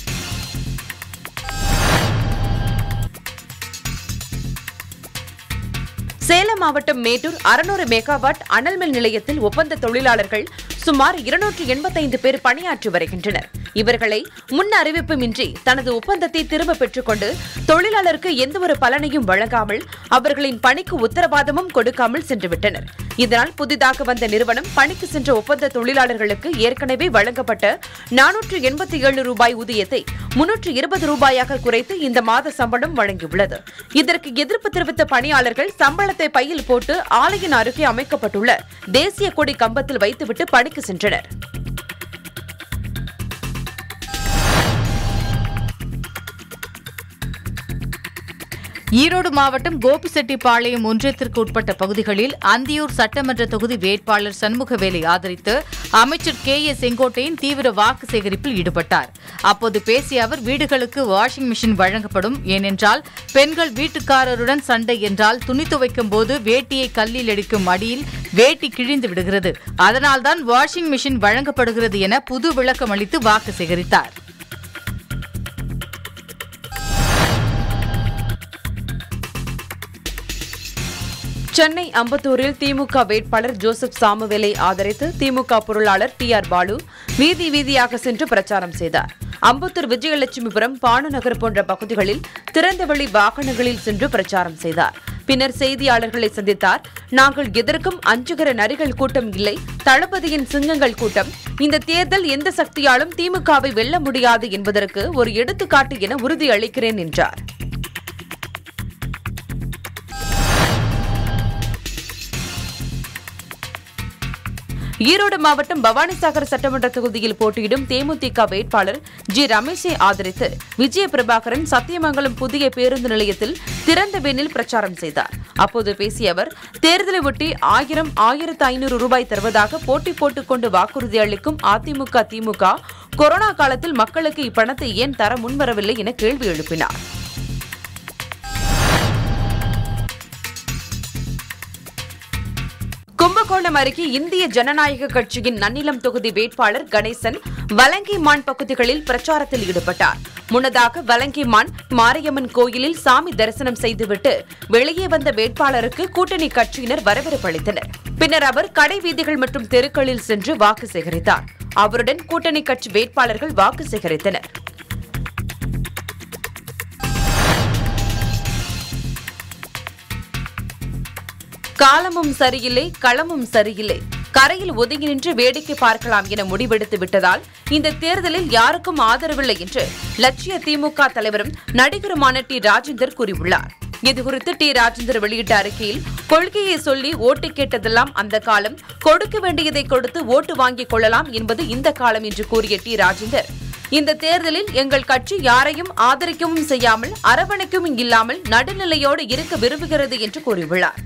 சேலம் மாவட்டம் மேட்டூர் அறுநூறு மெகாவாட் அனல் மின் நிலையத்தில் ஒப்பந்த தொழிலாளர்கள் சுமார் இருநூற்று எண்பத்தைந்து பேர் பணியாற்றி வருகின்றனர் இவர்களை முன் அறிவிப்புமின்றி தனது ஒப்பந்தத்தை திரும்ப பெற்றுக்கொண்டு தொழிலாளருக்கு எந்தவொரு பலனையும் வழங்காமல் அவர்களின் பணிக்கு உத்தரவாதமும் கொடுக்காமல் சென்றுவிட்டனர் இதனால் புதிதாக வந்த நிறுவனம் பணிக்கு சென்ற ஒப்பந்த தொழிலாளர்களுக்கு ஏற்கனவே வழங்கப்பட்ட நானூற்று எண்பத்தி ஏழு ரூபாய் ஊதியத்தை முன்னூற்று இருபது ரூபாயாக குறைத்து இந்த மாத சம்பளம் வழங்கியுள்ளது இதற்கு எதிர்ப்பு தெரிவித்த பணியாளர்கள் சம்பளத்தை பையில் போட்டு ஆலையின் அருகே அமைக்கப்பட்டுள்ள தேசிய கொடி கம்பத்தில் வைத்துவிட்டு பணிக்கு சென்றனர் ஈரோடு மாவட்டம் கோபிசெட்டிப்பாளையம் ஒன்றியத்திற்கு உட்பட்ட பகுதிகளில் அந்தியூர் சட்டமன்ற தொகுதி வேட்பாளர் சண்முகவேலை ஆதரித்து அமைச்சர் கே ஏ செங்கோட்டையன் தீவிர வாக்கு சேகரிப்பில் ஈடுபட்டார் அப்போது பேசிய அவர் வீடுகளுக்கு வாஷிங் மிஷின் வழங்கப்படும் ஏனென்றால் பெண்கள் வீட்டுக்காரருடன் சண்டை என்றால் துணி துவைக்கும் போது வேட்டியை கல்லில் அடிக்கும் அடியில் வேட்டி கிழிந்து விடுகிறது அதனால்தான் வாஷிங் மிஷின் வழங்கப்படுகிறது என புது விளக்கம் அளித்து வாக்கு சேகரித்தார் சென்னை அம்பத்தூரில் திமுக வேட்பாளர் ஜோசப் சாமுவேலை ஆதரித்து திமுக பொருளாளர் டி ஆர் பாலு வீதி வீதியாக சென்று பிரச்சாரம் செய்தார் அம்பத்தூர் விஜயலட்சுமிபுரம் பானுநகர் போன்ற பகுதிகளில் திறந்தவெளி வாகனங்களில் சென்று பிரச்சாரம் செய்தார் பின்னர் செய்தியாளர்களை சந்தித்தார் நாங்கள் எதற்கும் அஞ்சுகிற நரிகள் கூட்டம் இல்லை தளபதியின் சிங்கங்கள் கூட்டம் இந்த தேர்தல் எந்த சக்தியாலும் திமுகவை வெல்ல முடியாது என்பதற்கு ஒரு எடுத்துக்காட்டு என உறுதி அளிக்கிறேன் என்றார் ஈரோடு மாவட்டம் பவானிசாகர் சட்டமன்ற தொகுதியில் போட்டியிடும் தேமுதிக வேட்பாளர் ஜி ரமேஷை ஆதரித்து விஜய பிரபாகரன் சத்தியமங்கலம் புதிய பேருந்து நிலையத்தில் திறந்த வெண்ணில் பிரச்சாரம் செய்தார் அப்போது பேசிய அவர் தேர்தலை ஒட்டி ஆயிரம் ஆயிரத்து ஐநூறு ரூபாய் தருவதாக போட்டி போட்டுக் கொண்டு வாக்குறுதி அளிக்கும் அதிமுக திமுக கொரோனா காலத்தில் மக்களுக்கு இப்பணத்தை ஏன் தர முன்வரவில்லை என கேள்வி எழுப்பினார் கும்பகோணம் அருகே இந்திய ஜனநாயக கட்சியின் நன்னிலம் தொகுதி வேட்பாளர் கணேசன் வலங்கிமான் பகுதிகளில் பிரச்சாரத்தில் ஈடுபட்டார் முன்னதாக வலங்கிமான் மாரியம்மன் கோயிலில் சாமி தரிசனம் செய்துவிட்டு வெளியே வந்த வேட்பாளருக்கு கூட்டணி கட்சியினர் வரவேற்பு அளித்தனர் பின்னர் அவர் கடை வீதிகள் மற்றும் தெருக்களில் சென்று வாக்கு சேகரித்தார் அவருடன் கூட்டணி கட்சி வேட்பாளர்கள் வாக்கு சேகரித்தனர் காலமும் சரியில்லை களமும் சரியில்லை கரையில் ஒதுங்கி நின்று வேடிக்கை பார்க்கலாம் என முடிவெடுத்து விட்டதால் இந்த தேர்தலில் யாருக்கும் ஆதரவில்லை என்று லட்சிய திமுக தலைவரும் நடிகருமான டி ராஜேந்தர் கூறியுள்ளார் இதுகுறித்து டி ராஜேந்தர் வெளியிட்ட அறிக்கையில் கொள்கையை சொல்லி ஓட்டு கேட்டதெல்லாம் அந்த காலம் கொடுக்க வேண்டியதை கொடுத்து ஓட்டு வாங்கிக் கொள்ளலாம் என்பது இந்த காலம் என்று கூறிய டி ராஜேந்தர் இந்த தேர்தலில் எங்கள் கட்சி யாரையும் ஆதரிக்கவும் செய்யாமல் அரவணைக்கவும் இல்லாமல் நடுநிலையோடு இருக்க விரும்புகிறது என்று கூறியுள்ளார்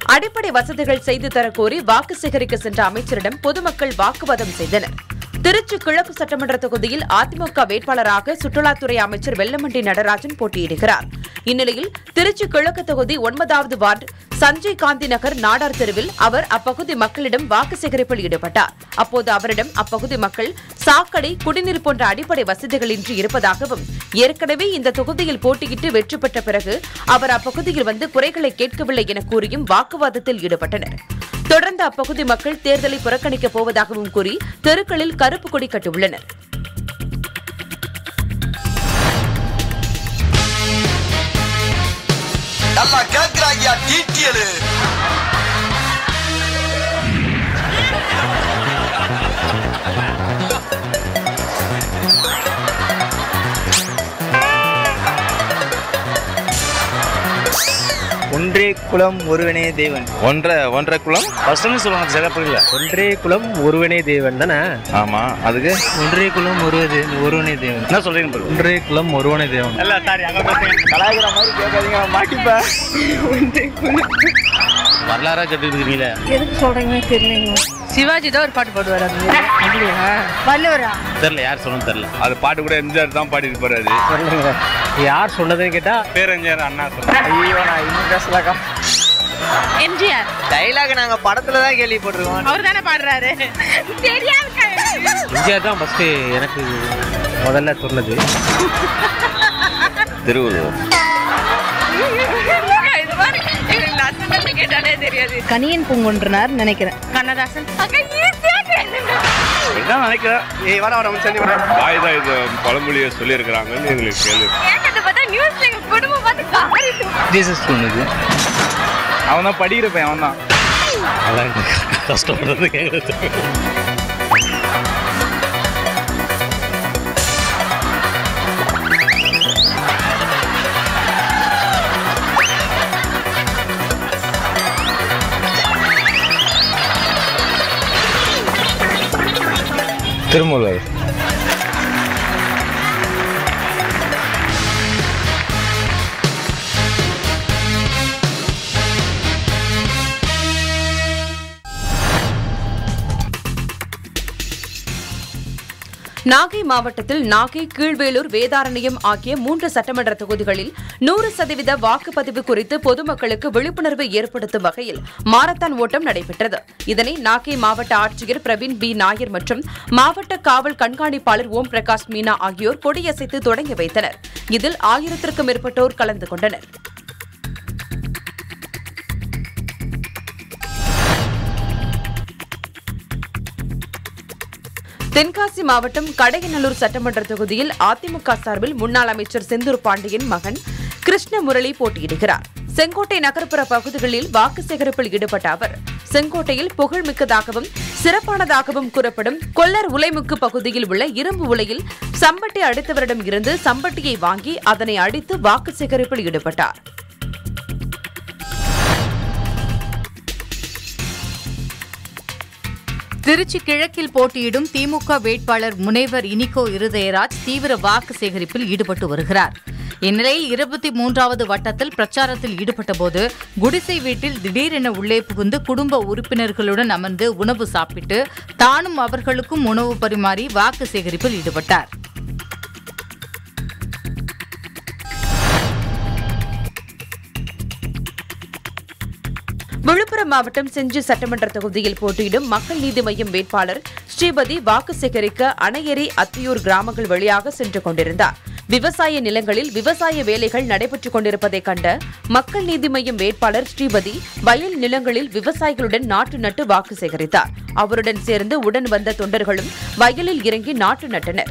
அடிப்படை வசதிகள் செய்து தரக்கோரி வாக்கு சேகரிக்க சென்ற அமைச்சரிடம் பொதுமக்கள் வாக்குவாதம் செய்தனர் திருச்சி கிழக்கு சட்டமன்ற தொகுதியில் அதிமுக வேட்பாளராக சுற்றுலாத்துறை அமைச்சர் வெல்லமண்டி நடராஜன் போட்டியிடுகிறார் இந்நிலையில் திருச்சி கிழக்கு தொகுதி ஒன்பதாவது வார்டு சஞ்சய் காந்தி நகர் நாடார் தெருவில் அவர் அப்பகுதி மக்களிடம் வாக்கு சேகரிப்பில் ஈடுபட்டார் அப்போது அவரிடம் அப்பகுதி மக்கள் சாக்கடை குடிநீர் போன்ற அடிப்படை வசதிகளின்றி இருப்பதாகவும் ஏற்கனவே இந்த தொகுதியில் போட்டியிட்டு வெற்றி பெற்ற பிறகு அவர் அப்பகுதியில் வந்து குறைகளை கேட்கவில்லை என கூறியும் வாக்குவாதத்தில் ஈடுபட்டனர் தொடர்ந்து அப்பகுதி மக்கள் தேர்தலை புறக்கணிக்கப் போவதாகவும் கூறி தெருக்களில் கருப்பு கொடி கட்டியுள்ளனர் நல்லா கேட்கிறாங்க டீட்டியலு ஒன்றே குலம் ஒருவனே தேவன் ஒன்றரை ஒன்றரை குளம் ஃபர்ஸ்ட்னு சொல்லுவாங்க சரியா புரியல ஒன்றே குலம் ஒருவனே தேவன் தானே ஆமா அதுக்கு ஒன்றே குலம் ஒருவதே ஒருவனே தேவன் என்ன சொல்றீங்க bro? ஒன்றே குலம் ஒருவனே தேவன் இல்ல சாரி அங்க போய் கலாய்க்கிற மாதிரி கேட்காதீங்க மாட்டிப்ப வரலாறா கேட்டு இருக்கீங்களே எதுக்கு சொல்றீங்கன்னு தெரியலங்க சிவாஜி தான் ஒரு பாட்டு பாடுவார் அப்படியா வள்ளுவரா தெரியல யார் சொல்லணும் தெரியல அது பாட்டு கூட எம்ஜிஆர் தான் பாடி இருப்பாரு அது சொல்லுங்க யார் சொன்னதுன்னு கேட்டா பேரஞ்சர் அண்ணா சொல்லுங்க ஐயோ நான் இன்னும் பேசலாக்கா எம்ஜிஆர் டைலாக் நாங்க படத்துல தான் கேள்விப்பட்டிருக்கோம் அவர் தானே பாடுறாரு தெரியாது எம்ஜிஆர் தான் ஃபர்ஸ்ட் எனக்கு முதல்ல சொன்னது திருவள்ளுவர் கேட்டாலே தெரியாது கனியன் பூங்குன்றனார் நினைக்கிறேன் கண்ணதாசன் என்ன நினைக்கிறேன் ஏய் வர வர சொல்லி வர பாய் தான் இது பழமொழியை சொல்லியிருக்கிறாங்கன்னு எங்களுக்கு கேள்வி ஜீசஸ் சொன்னது அவன் தான் படிக்கிற பையன் அவன் தான் அதான் கஷ்டப்படுறது கேட்கறது திருமூலர் நாகை மாவட்டத்தில் நாகை கீழ்வேலூர் வேதாரண்யம் ஆகிய மூன்று சட்டமன்ற தொகுதிகளில் நூறு சதவீத வாக்குப்பதிவு குறித்து பொதுமக்களுக்கு விழிப்புணர்வு ஏற்படுத்தும் வகையில் மாரத்தான் ஓட்டம் நடைபெற்றது இதனை நாகை மாவட்ட ஆட்சியர் பிரவீன் பி நாயர் மற்றும் மாவட்ட காவல் கண்காணிப்பாளர் ஓம் பிரகாஷ் மீனா ஆகியோர் கொடியசைத்து தொடங்கி வைத்தனர் இதில் ஆயிரத்திற்கும் மேற்பட்டோர் கலந்து கொண்டனர் தென்காசி மாவட்டம் கடையநல்லூர் சட்டமன்ற தொகுதியில் அதிமுக சார்பில் முன்னாள் அமைச்சர் செந்தூர் பாண்டியன் மகன் கிருஷ்ணமுரளி போட்டியிடுகிறார் செங்கோட்டை நகர்ப்புற பகுதிகளில் வாக்கு சேகரிப்பில் ஈடுபட்ட அவர் செங்கோட்டையில் புகழ்மிக்கதாகவும் சிறப்பானதாகவும் கூறப்படும் கொல்லர் உலைமுக்கு பகுதியில் உள்ள இரும்பு உலையில் சம்பட்டி அடித்தவரிடம் இருந்து சம்பட்டியை வாங்கி அதனை அடித்து வாக்கு சேகரிப்பில் ஈடுபட்டார் திருச்சி கிழக்கில் போட்டியிடும் திமுக வேட்பாளர் முனைவர் இனிகோ இருதயராஜ் தீவிர வாக்கு சேகரிப்பில் ஈடுபட்டு வருகிறார் இந்நிலையில் இருபத்தி மூன்றாவது வட்டத்தில் பிரச்சாரத்தில் ஈடுபட்டபோது குடிசை வீட்டில் திடீரென உள்ளே புகுந்து குடும்ப உறுப்பினர்களுடன் அமர்ந்து உணவு சாப்பிட்டு தானும் அவர்களுக்கும் உணவு பரிமாறி வாக்கு சேகரிப்பில் ஈடுபட்டார் விழுப்புரம் மாவட்டம் செஞ்சி சட்டமன்ற தொகுதியில் போட்டியிடும் மக்கள் நீதி மய்யம் வேட்பாளர் ஸ்ரீபதி வாக்கு சேகரிக்க அணையேரி அத்தியூர் கிராமங்கள் வழியாக சென்று கொண்டிருந்தார் விவசாய நிலங்களில் விவசாய வேலைகள் நடைபெற்றுக் கொண்டிருப்பதைக் கண்ட மக்கள் நீதி மய்யம் வேட்பாளர் ஸ்ரீபதி வயல் நிலங்களில் விவசாயிகளுடன் நாட்டு நட்டு வாக்கு சேகரித்தார் அவருடன் சேர்ந்து உடன் வந்த தொண்டர்களும் வயலில் இறங்கி நாட்டு நட்டனர்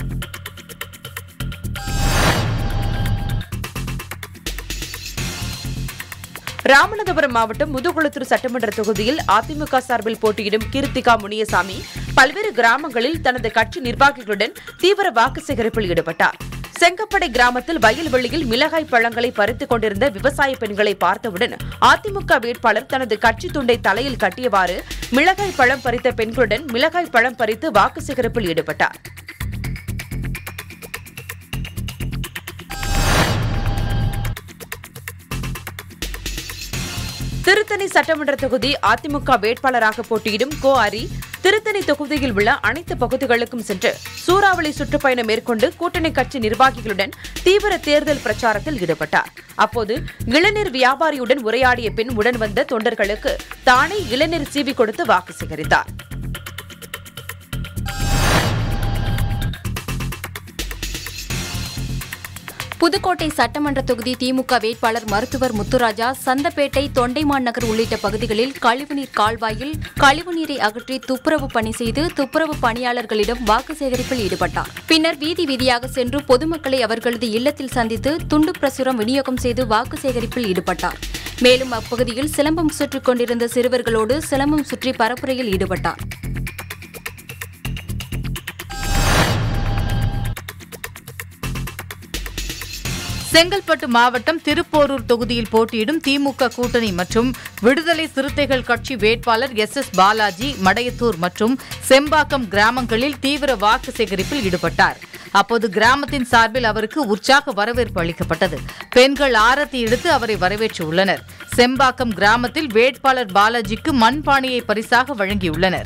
ராமநாதபுரம் மாவட்டம் முதுகுளத்தூர் சட்டமன்ற தொகுதியில் அதிமுக சார்பில் போட்டியிடும் கீர்த்திகா முனியசாமி பல்வேறு கிராமங்களில் தனது கட்சி நிர்வாகிகளுடன் தீவிர வாக்கு சேகரிப்பில் ஈடுபட்டார் செங்கப்படை கிராமத்தில் வயல்வெளியில் மிளகாய் பழங்களை பறித்துக் கொண்டிருந்த விவசாய பெண்களை பார்த்தவுடன் அதிமுக வேட்பாளர் தனது கட்சி துண்டை தலையில் கட்டியவாறு மிளகாய் பழம் பறித்த பெண்களுடன் மிளகாய் பழம் பறித்து வாக்கு சேகரிப்பில் ஈடுபட்டார் திருத்தணி சட்டமன்ற தொகுதி அதிமுக வேட்பாளராக போட்டியிடும் கோ அரி திருத்தணி தொகுதியில் உள்ள அனைத்து பகுதிகளுக்கும் சென்று சூறாவளி சுற்றுப்பயணம் மேற்கொண்டு கூட்டணி கட்சி நிர்வாகிகளுடன் தீவிர தேர்தல் பிரச்சாரத்தில் ஈடுபட்டார் அப்போது இளநீர் வியாபாரியுடன் உரையாடிய பின் உடன் வந்த தொண்டர்களுக்கு தானே இளநீர் சீவி கொடுத்து வாக்கு சேகரித்தார் புதுக்கோட்டை சட்டமன்ற தொகுதி திமுக வேட்பாளர் மருத்துவர் முத்துராஜா சந்தப்பேட்டை தொண்டைமான் நகர் உள்ளிட்ட பகுதிகளில் கழிவுநீர் கால்வாயில் கழிவுநீரை அகற்றி துப்புரவு பணி செய்து துப்புரவு பணியாளர்களிடம் வாக்கு சேகரிப்பில் ஈடுபட்டார் பின்னர் வீதி வீதியாக சென்று பொதுமக்களை அவர்களது இல்லத்தில் சந்தித்து துண்டு பிரசுரம் விநியோகம் செய்து வாக்கு சேகரிப்பில் ஈடுபட்டார் மேலும் அப்பகுதியில் சிலம்பம் சுற்றிக் கொண்டிருந்த சிறுவர்களோடு சிலம்பம் சுற்றி பரப்புரையில் ஈடுபட்டார் செங்கல்பட்டு மாவட்டம் திருப்போரூர் தொகுதியில் போட்டியிடும் திமுக கூட்டணி மற்றும் விடுதலை சிறுத்தைகள் கட்சி வேட்பாளர் எஸ் எஸ் பாலாஜி மடையத்தூர் மற்றும் செம்பாக்கம் கிராமங்களில் தீவிர வாக்கு சேகரிப்பில் ஈடுபட்டார் அப்போது கிராமத்தின் சார்பில் அவருக்கு உற்சாக வரவேற்பு அளிக்கப்பட்டது பெண்கள் ஆரத்தி எடுத்து அவரை வரவேற்றுள்ளனர் செம்பாக்கம் கிராமத்தில் வேட்பாளர் பாலாஜிக்கு மண்பானையை பரிசாக வழங்கியுள்ளனர்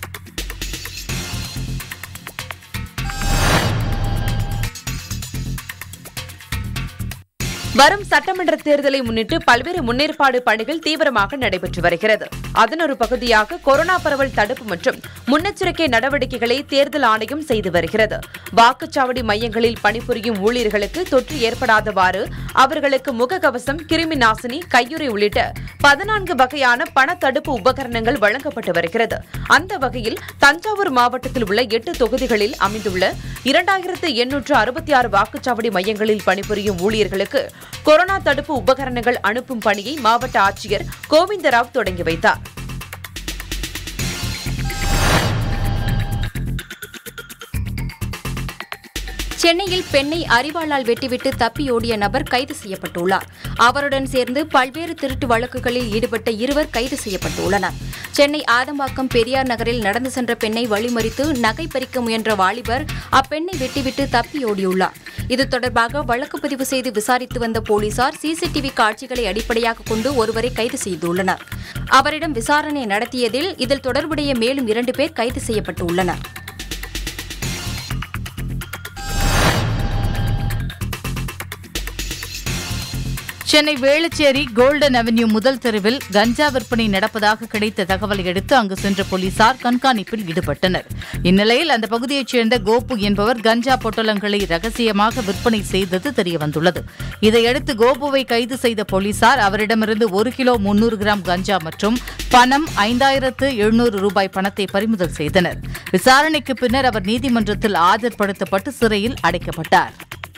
வரும் சட்டமன்ற தேர்தலை முன்னிட்டு பல்வேறு முன்னேற்பாடு பணிகள் தீவிரமாக நடைபெற்று வருகிறது அதன் ஒரு பகுதியாக கொரோனா பரவல் தடுப்பு மற்றும் முன்னெச்சரிக்கை நடவடிக்கைகளை தேர்தல் ஆணையம் செய்து வருகிறது வாக்குச்சாவடி மையங்களில் பணிபுரியும் ஊழியர்களுக்கு தொற்று ஏற்படாதவாறு அவர்களுக்கு முகக்கவசம் கிருமி நாசினி கையுறை உள்ளிட்ட பதினான்கு வகையான பண தடுப்பு உபகரணங்கள் வழங்கப்பட்டு வருகிறது அந்த வகையில் தஞ்சாவூர் மாவட்டத்தில் உள்ள எட்டு தொகுதிகளில் அமைந்துள்ள இரண்டாயிரத்து எண்ணூற்று அறுபத்தி ஆறு வாக்குச்சாவடி மையங்களில் பணிபுரியும் ஊழியர்களுக்கு கொரோனா தடுப்பு உபகரணங்கள் அனுப்பும் பணியை மாவட்ட ஆட்சியர் கோவிந்தராவ் தொடங்கி வைத்தார் சென்னையில் பெண்ணை அரிவாளால் வெட்டிவிட்டு தப்பியோடிய நபர் கைது செய்யப்பட்டுள்ளார் அவருடன் சேர்ந்து பல்வேறு திருட்டு வழக்குகளில் ஈடுபட்ட இருவர் கைது செய்யப்பட்டுள்ளனர் சென்னை ஆதம்பாக்கம் பெரியார் நகரில் நடந்து சென்ற பெண்ணை வழிமறித்து நகை பறிக்க முயன்ற வாலிபர் அப்பெண்ணை வெட்டிவிட்டு தப்பியோடியுள்ளார் இது தொடர்பாக வழக்கு பதிவு செய்து விசாரித்து வந்த போலீசார் சிசிடிவி காட்சிகளை அடிப்படையாக கொண்டு ஒருவரை கைது செய்துள்ளனர் அவரிடம் விசாரணை நடத்தியதில் இதில் தொடர்புடைய மேலும் இரண்டு பேர் கைது செய்யப்பட்டுள்ளனர் சென்னை வேளச்சேரி கோல்டன் அவென்யூ முதல் தெருவில் கஞ்சா விற்பனை நடப்பதாக கிடைத்த தகவலை அடுத்து அங்கு சென்ற போலீசார் கண்காணிப்பில் ஈடுபட்டனர் இந்நிலையில் அந்த பகுதியைச் சேர்ந்த கோபு என்பவர் கஞ்சா பொட்டலங்களை ரகசியமாக விற்பனை செய்தது தெரியவந்துள்ளது இதையடுத்து கோபுவை கைது செய்த போலீசார் அவரிடமிருந்து ஒரு கிலோ முன்னூறு கிராம் கஞ்சா மற்றும் பணம் ஐந்தாயிரத்து எழுநூறு ரூபாய் பணத்தை பறிமுதல் செய்தனர் விசாரணைக்கு பின்னர் அவர் நீதிமன்றத்தில் ஆஜர்படுத்தப்பட்டு சிறையில் அடைக்கப்பட்டார்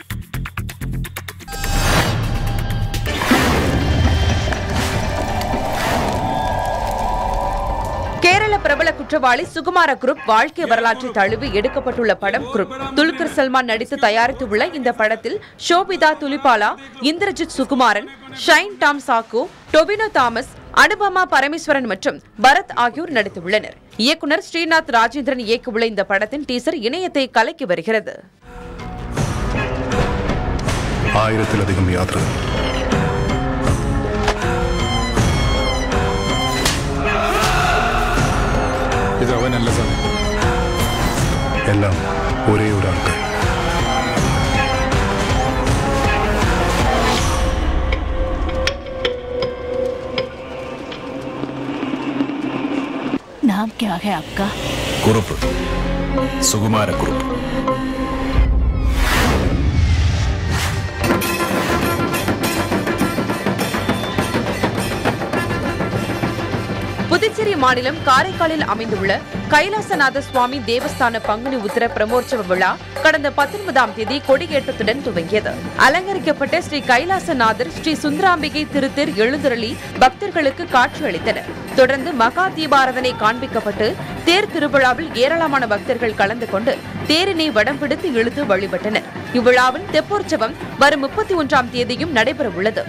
கேரள பிரபல குற்றவாளி சுகுமார குரூப் வாழ்க்கை வரலாற்றை தழுவி எடுக்கப்பட்டுள்ள படம் குரூப் துல்கர் சல்மான் நடித்து தயாரித்துள்ள இந்த படத்தில் Sobhita Dhulipala Indrajith Sukumaran Shine Tom Chacko Tovino Thomas Anupama Parameswaran மற்றும் பரத் ஆகியோர் நடித்துள்ளனர் இயக்குனர் ஸ்ரீநாத் ராஜேந்திரன் இயக்கியுள்ள இந்த படத்தின் டீசர் இணையத்தை கலக்கி வருகிறது ആയിരത്തിലധികം യാത്രകൾ ഇത് അവനല്ല സാർ എല്ലാം ഒരേ ഒരാൾക്ക് नाम क्या है आपका കുറുപ്പ് സുകുമാര കുറുപ്പ് புதுச்சேரி மாநிலம் காரைக்காலில் அமைந்துள்ள கைலாசநாத சுவாமி தேவஸ்தான பங்குனி உத்திர பிரமோற்சவ விழா கடந்த பத்தொன்பதாம் தேதி கொடியேற்றத்துடன் துவங்கியது அலங்கரிக்கப்பட்ட ஸ்ரீ கைலாசநாதர் ஸ்ரீ சுந்தராம்பிகை திருத்தேர் எழுந்தருளி பக்தர்களுக்கு காட்சி அளித்தனர் தொடர்ந்து மகா தீபாரதனை காண்பிக்கப்பட்டு தேர் திருவிழாவில் ஏராளமான பக்தர்கள் கலந்து கொண்டு தேரினை வடம் பிடித்து இழுத்து வழிபட்டனர் இவ்விழாவின் தெப்போற்சவம் வரும் முப்பத்தி ஒன்றாம் தேதியும் நடைபெறவுள்ளது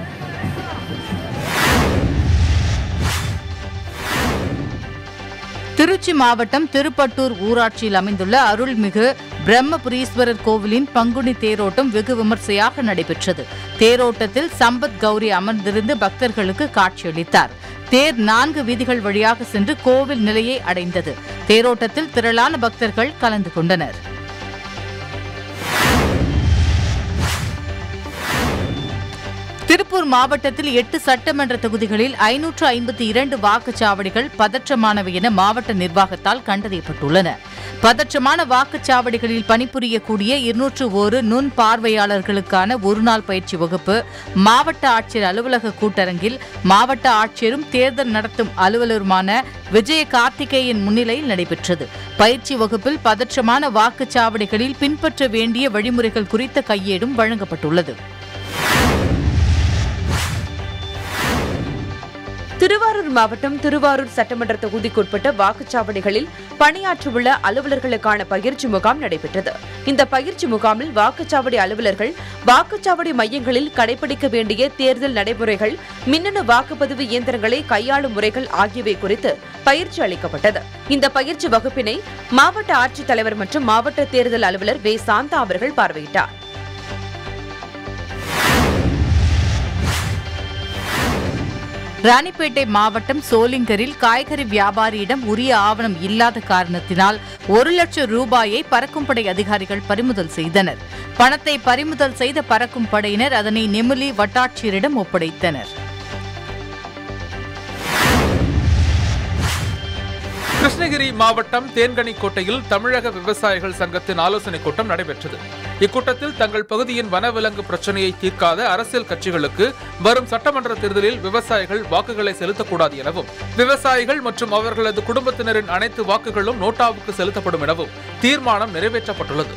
திருச்சி மாவட்டம் திருப்பட்டூர் ஊராட்சியில் அமைந்துள்ள அருள்மிகு பிரம்மபுரீஸ்வரர் கோவிலின் பங்குனி தேரோட்டம் வெகு விமர்சையாக நடைபெற்றது தேரோட்டத்தில் சம்பத் கௌரி அமர்ந்திருந்து பக்தர்களுக்கு காட்சியளித்தார் தேர் நான்கு வீதிகள் வழியாக சென்று கோவில் நிலையை அடைந்தது தேரோட்டத்தில் திரளான பக்தர்கள் கலந்து கொண்டனர் திருப்பூர் மாவட்டத்தில் எட்டு சட்டமன்ற தொகுதிகளில் ஐநூற்று ஐம்பத்தி இரண்டு வாக்குச்சாவடிகள் பதற்றமானவை என மாவட்ட நிர்வாகத்தால் கண்டறியப்பட்டுள்ளன பதற்றமான வாக்குச்சாவடிகளில் பணிபுரியக்கூடிய இருநூற்று ஒரு நுண் பார்வையாளர்களுக்கான ஒருநாள் பயிற்சி வகுப்பு மாவட்ட ஆட்சியர் அலுவலக கூட்டரங்கில் மாவட்ட ஆட்சியரும் தேர்தல் நடத்தும் அலுவலருமான விஜய கார்த்திகேயன் முன்னிலையில் நடைபெற்றது பயிற்சி வகுப்பில் பதற்றமான வாக்குச்சாவடிகளில் பின்பற்ற வேண்டிய வழிமுறைகள் குறித்த கையேடும் வழங்கப்பட்டுள்ளது திருவாரூர் மாவட்டம் திருவாரூர் சட்டமன்ற தொகுதிக்குட்பட்ட வாக்குச்சாவடிகளில் பணியாற்றவுள்ள அலுவலர்களுக்கான பயிற்சி முகாம் நடைபெற்றது இந்த பயிற்சி முகாமில் வாக்குச்சாவடி அலுவலர்கள் வாக்குச்சாவடி மையங்களில் கடைபிடிக்க வேண்டிய தேர்தல் நடைமுறைகள் மின்னணு வாக்குப்பதிவு இயந்திரங்களை கையாளும் முறைகள் ஆகியவை குறித்து பயிற்சி அளிக்கப்பட்டது இந்த பயிற்சி வகுப்பினை மாவட்ட ஆட்சித்தலைவர் மற்றும் மாவட்ட தேர்தல் அலுவலர் வே சாந்தா அவர்கள் பார்வையிட்டார் ராணிப்பேட்டை மாவட்டம் சோளிங்கரில் காய்கறி வியாபாரியிடம் உரிய ஆவணம் இல்லாத காரணத்தினால் ஒரு லட்சம் ரூபாயை பறக்கும் படை அதிகாரிகள் பறிமுதல் செய்தனர் பணத்தை பறிமுதல் செய்த பறக்கும் படையினர் அதனை நெமிலி வட்டாட்சியரிடம் ஒப்படைத்தனர் கிருஷ்ணகிரி மாவட்டம் தேன்கனிக்கோட்டையில் தமிழக விவசாயிகள் சங்கத்தின் ஆலோசனைக் கூட்டம் நடைபெற்றது இக்கூட்டத்தில் தங்கள் பகுதியின் வனவிலங்கு பிரச்சனையை தீர்க்காத அரசியல் கட்சிகளுக்கு வரும் சட்டமன்ற தேர்தலில் விவசாயிகள் வாக்குகளை செலுத்தக்கூடாது எனவும் விவசாயிகள் மற்றும் அவர்களது குடும்பத்தினரின் அனைத்து வாக்குகளும் நோட்டாவுக்கு செலுத்தப்படும் எனவும் தீர்மானம் நிறைவேற்றப்பட்டுள்ளது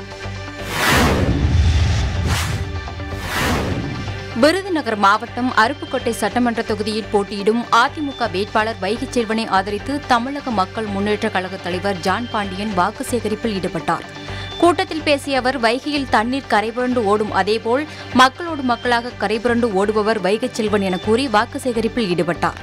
விருதுநகர் மாவட்டம் அருப்புக்கோட்டை சட்டமன்ற தொகுதியில் போட்டியிடும் அதிமுக வேட்பாளர் வைகை செல்வனை ஆதரித்து தமிழக மக்கள் முன்னேற்றக் கழக தலைவர் ஜான் பாண்டியன் வாக்கு சேகரிப்பில் ஈடுபட்டார் கூட்டத்தில் பேசிய அவர் வைகையில் தண்ணீர் கரைபுரண்டு ஓடும் அதேபோல் மக்களோடு மக்களாக கரைபுரண்டு ஓடுபவர் வைகை செல்வன் என கூறி வாக்கு சேகரிப்பில் ஈடுபட்டார்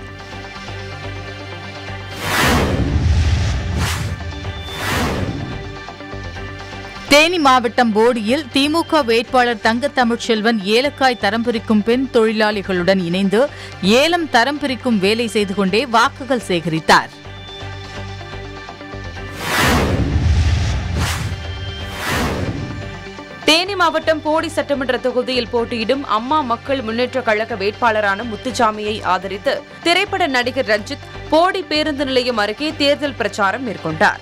தேனி மாவட்டம் போடியில் திமுக வேட்பாளர் தங்க தமிழ்ச்செல்வன் ஏலக்காய் தரம் பிரிக்கும் பெண் தொழிலாளிகளுடன் இணைந்து ஏலம் தரம் பிரிக்கும் வேலை செய்து கொண்டே வாக்குகள் சேகரித்தார் தேனி மாவட்டம் போடி சட்டமன்ற தொகுதியில் போட்டியிடும் அம்மா மக்கள் முன்னேற்ற கழக வேட்பாளரான முத்துச்சாமியை ஆதரித்து திரைப்பட நடிகர் ரஞ்சித் போடி பேருந்து நிலையம் அருகே தேர்தல் பிரச்சாரம் மேற்கொண்டார்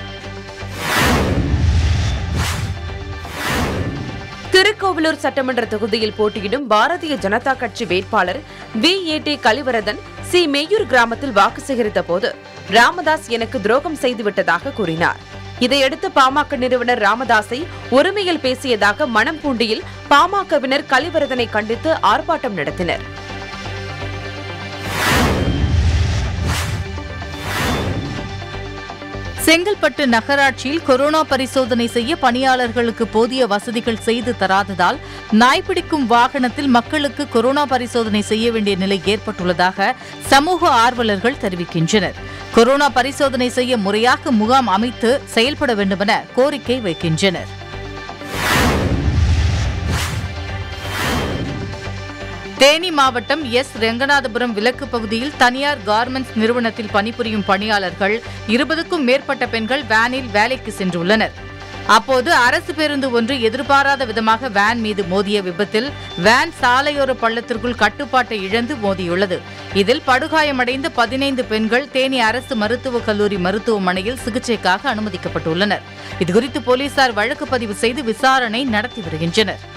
திருக்கோவிலூர் சட்டமன்ற தொகுதியில் போட்டியிடும் பாரதிய ஜனதா கட்சி வேட்பாளர் V A T Kalivaradhan C Meyyur கிராமத்தில் வாக்கு சேகரித்த போது ராமதாஸ் எனக்கு துரோகம் செய்துவிட்டதாக கூறினார் இதையடுத்து பாமக நிறுவனர் ராமதாஸை ஒருமையில் பேசியதாக மனம் பூண்டியில் பாமகவினர் கலிவரதனை கண்டித்து ஆர்ப்பாட்டம் நடத்தினர் செங்கல்பட்டு நகராட்சியில் கொரோனா பரிசோதனை செய்ய பணியாளர்களுக்கு போதிய வசதிகள் செய்து தராததால் நாய்பிடிக்கும் வாகனத்தில் மக்களுக்கு கொரோனா பரிசோதனை செய்ய வேண்டிய நிலை ஏற்பட்டுள்ளதாக சமூக ஆர்வலர்கள் தெரிவிக்கின்றனர் கொரோனா பரிசோதனை செய்ய முறையாக முகாம் அமைத்து செயல்பட வேண்டுமென கோரிக்கை வைக்கின்றனர் தேனி மாவட்டம் எஸ் ரெங்கநாதபுரம் விலக்கு பகுதியில் தனியார் கார்மெண்ட்ஸ் நிறுவனத்தில் பணிபுரியும் பணியாளர்கள் இருபதுக்கும் மேற்பட்ட பெண்கள் வேனில் வேலைக்கு சென்றுள்ளனர் அப்போது அரசு பேருந்து ஒன்று எதிர்பாராத விதமாக வேன் மீது மோதிய விபத்தில் வேன் சாலையோர பள்ளத்திற்குள் கட்டுப்பாட்டை இழந்து மோதியுள்ளது இதில் படுகாயமடைந்த பதினைந்து பெண்கள் தேனி அரசு மருத்துவக் கல்லூரி மருத்துவமனையில் சிகிச்சைக்காக அனுமதிக்கப்பட்டுள்ளனர் இதுகுறித்து போலீசார் வழக்கு பதிவு செய்து விசாரணை நடத்தி வருகின்றனர்